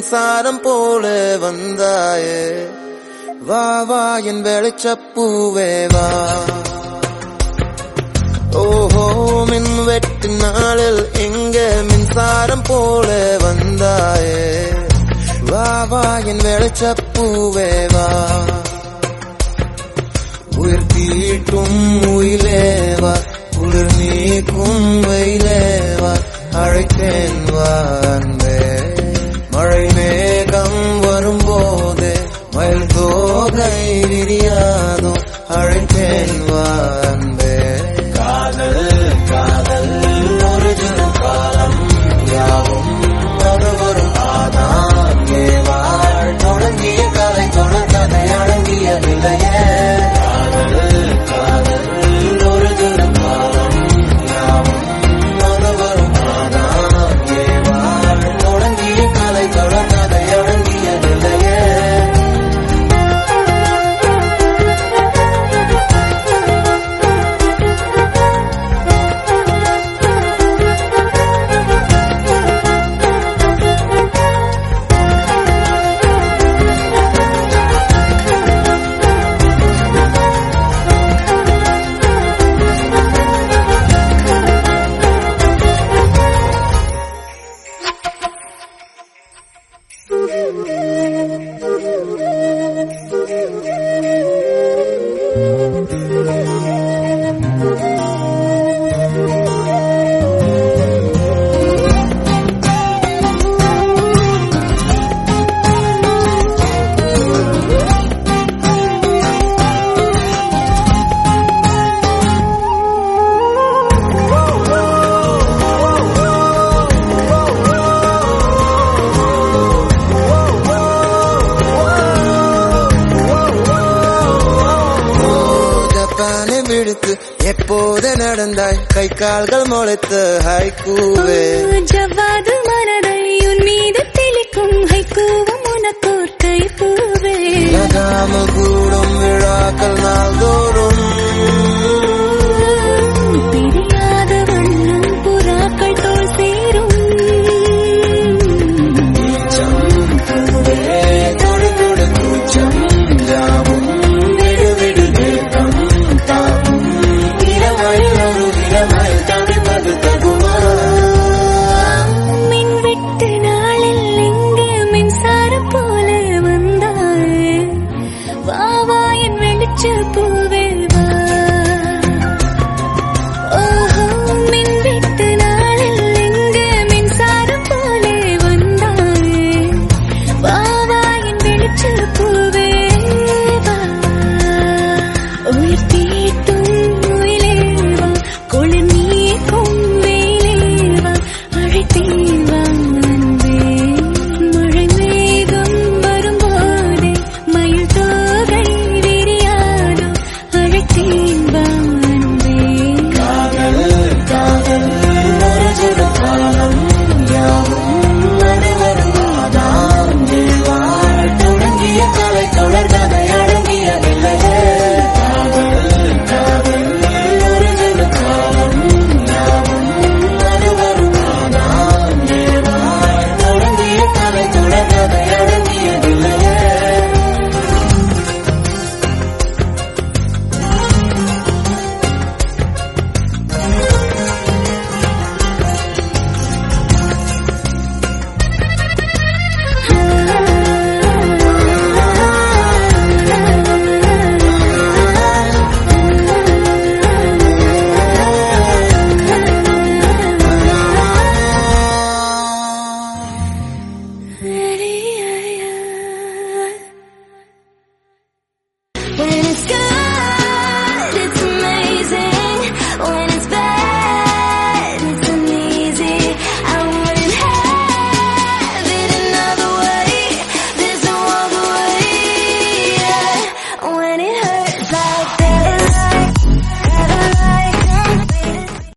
மின்சாரம் போல வந்தாயே வா வா என் வெளிச்சப்பூவே வா ஓஹோ மின் வெட்டு நாளில் எங்க மின்சாரம் போல வந்தாயே வா வா என் வெளிச்சப்பூவே வா உயிர் தீட்டும் உயிலேவா குளிர் நீக்கும் வெயிலேவா அழைத்தேன் வா அன்பே மழை மேகம் வரும்போது மயில் தோகை விரியாதோ அழைத்தேன் வா அன்பே காதல் காதல் ஒரு தினம் காலம் யாவும் அது ஒரு ஆதான் ஏவாள் தொடங்கிய கலை தொடர்கதை அடங்கியதில்லையே காதல் காதல் ஒரு தினம் காலம் யாவும் அது ஒரு ஆதான் ஏவாள் தொடங்கிய கலை தொடர்கதை அடங்கியதில்லையே ஜப்பானை விடுத்து எப்போது நடந்தாய் கை கால்கள் முளைத்து ஹைக்கூவே ஜவ்வாது மலரை உன் மீது தெளிக்கும் ஹைக்கூவும் உனக்கோர் கைப்பூவே நகாமல் கூடும் விழாக்கள் நாள்தோறும்